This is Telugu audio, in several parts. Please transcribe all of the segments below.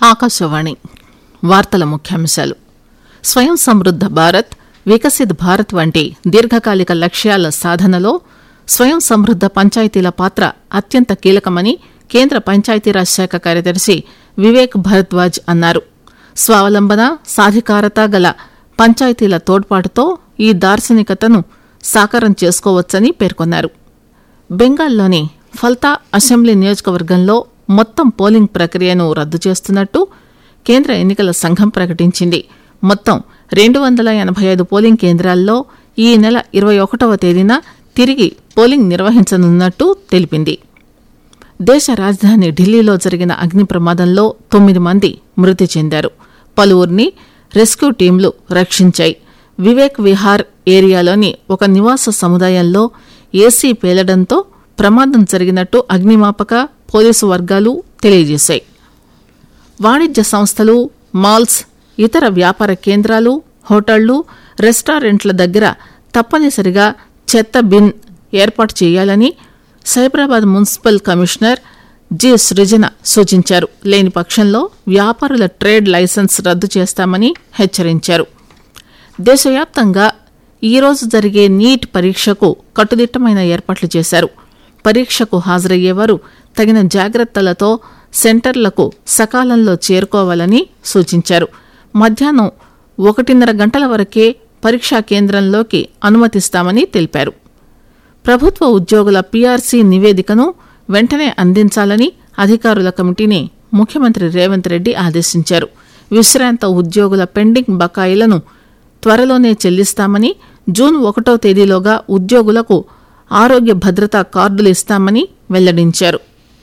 ఆకాశవాణి వార్తల ముఖ్యాంశాలు స్వయం సమృద్ద భారత్ వికసిత్ భారత్ వంటి దీర్ఘకాలిక లక్ష్యాల సాధనలో స్వయం సమృద్ద పంచాయతీల పాత్ర అత్యంత కీలకమని కేంద్ర పంచాయతీరాజ్ శాఖ కార్యదర్శి వివేక్ భరద్వాజ్ అన్నారు స్వావలంబన సాధికారత గల పంచాయతీల తోడ్పాటుతో ఈ దార్శనికతను సాకారం చేసుకోవచ్చని పేర్కొన్నారు బెంగాల్లోని ఫల్తా అసెంబ్లీ నియోజకవర్గంలో మొత్తం పోలింగ్ ప్రక్రియను రద్దు చేస్తున్నట్టు కేంద్ర ఎన్నికల సంఘం ప్రకటించింది మొత్తం రెండు వందల ఎనభై ఐదు పోలింగ్ కేంద్రాల్లో ఈ నెల ఇరవై ఒకటవ తేదీన తిరిగి పోలింగ్ నిర్వహించనున్నట్టు తెలిపింది దేశ రాజధాని ఢిల్లీలో జరిగిన అగ్ని ప్రమాదంలో తొమ్మిది మంది మృతి చెందారు పలువురిని రెస్క్యూ టీంలు రక్షించాయి వివేక్ విహార్ ఏరియాలోని ఒక నివాస సముదాయంలో ఏసీ పేలడంతో ప్రమాదం జరిగినట్టు అగ్నిమాపక పోలీసు వర్గాలు తెలియజేశాయి వాణిజ్య సంస్థలు మాల్స్ ఇతర వ్యాపార కేంద్రాలు హోటళ్లు రెస్టారెంట్ల దగ్గర తప్పనిసరిగా చెత్త బిన్ ఏర్పాటు చేయాలని Cyberabad municipal commissioner G Srujana సూచించారు లేని పక్షంలో వ్యాపారుల ట్రేడ్ లైసెన్స్ రద్దు చేస్తామని హెచ్చరించారు దేశవ్యాప్తంగా ఈరోజు జరిగే నీట్ పరీక్షకు కట్టుదిట్టమైన ఏర్పాట్లు చేశారు పరీక్షకు హాజరయ్యేవారు తగిన జాగ్రత్తలతో సెంటర్లకు సకాలంలో చేరుకోవాలని సూచించారు మధ్యాహ్నం ఒకటిన్నర గంటల వరకే పరీక్షా కేంద్రంలోకి అనుమతిస్తామని తెలిపారు ప్రభుత్వ ఉద్యోగుల పీఆర్సీ నివేదికను వెంటనే అందించాలని అధికారుల కమిటీని ముఖ్యమంత్రి రేవంత్ రెడ్డి ఆదేశించారు విశ్రాంత ఉద్యోగుల పెండింగ్ బకాయిలను త్వరలోనే చెల్లిస్తామని జూన్ ఒకటో తేదీలోగా ఉద్యోగులకు ఆరోగ్య భద్రతా కార్డులు ఇస్తామని వెల్లడించారు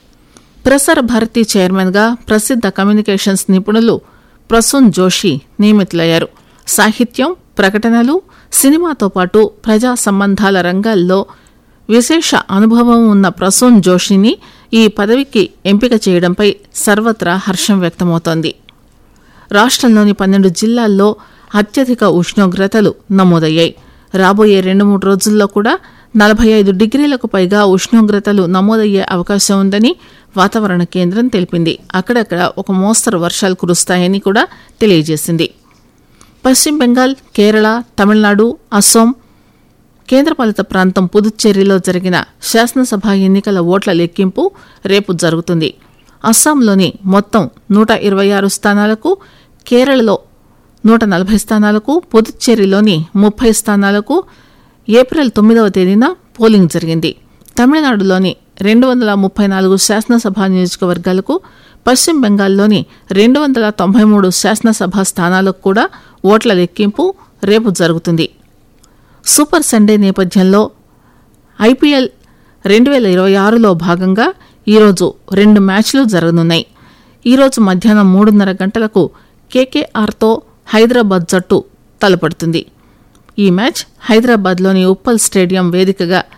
ప్రసార భారతి చైర్మన్గా ప్రసిద్ధ కమ్యూనికేషన్స్ నిపుణులు ప్రసూన్ జోషి నియమితులయ్యారు సాహిత్యం ప్రకటనలు సినిమాతో పాటు ప్రజా సంబంధాల రంగాల్లో విశేష అనుభవం ఉన్న ప్రసూన్ జోషిని ఈ పదవికి ఎంపిక చేయడంపై సర్వత్రా హర్షం వ్యక్తమవుతోంది రాష్ట్రంలోని పన్నెండు జిల్లాల్లో అత్యధిక ఉష్ణోగ్రతలు నమోదయ్యాయి రాబోయే రెండు మూడు రోజుల్లో కూడా నలభై ఐదు డిగ్రీలకు పైగా ఉష్ణోగ్రతలు నమోదయ్యే అవకాశం ఉందని వాతావరణ కేంద్రం తెలిపింది అక్కడక్కడ ఒక మోస్తరు వర్షాలు కురుస్తాయని కూడా తెలియజేసింది పశ్చిమ బెంగాల్ కేరళ తమిళనాడు అస్సోం కేంద్రపాలిత ప్రాంతం పుదుచ్చేరిలో జరిగిన శాసనసభ ఎన్నికల ఓట్ల లెక్కింపు రేపు జరుగుతుంది అస్సాంలోని మొత్తం నూట ఇరవై ఆరు స్థానాలకు కేరళలో నూట నలభై స్థానాలకు పుదుచ్చేరిలోని ముప్పై స్థానాలకు ఏప్రిల్ తొమ్మిదవ తేదీన పోలింగ్ జరిగింది తమిళనాడులోని రెండు వందల ముప్పై నాలుగు శాసనసభ నియోజకవర్గాలకు పశ్చిమ బెంగాల్లోని రెండు వందల తొంభై మూడు శాసనసభ స్థానాలకు కూడా ఓట్ల లెక్కింపు రేపు జరుగుతుంది సూపర్ సండే నేపథ్యంలో ఐపీఎల్ రెండు వేల ఇరవై ఆరులో భాగంగా ఈరోజు రెండు మ్యాచ్లు జరగనున్నాయి ఈరోజు మధ్యాహ్నం మూడున్నర గంటలకు కేకేఆర్తో హైదరాబాద్ జట్టు తలపడుతుంది ఈ మ్యాచ్ హైదరాబాద్లోని ఉప్పల్ స్టేడియం వేదికగా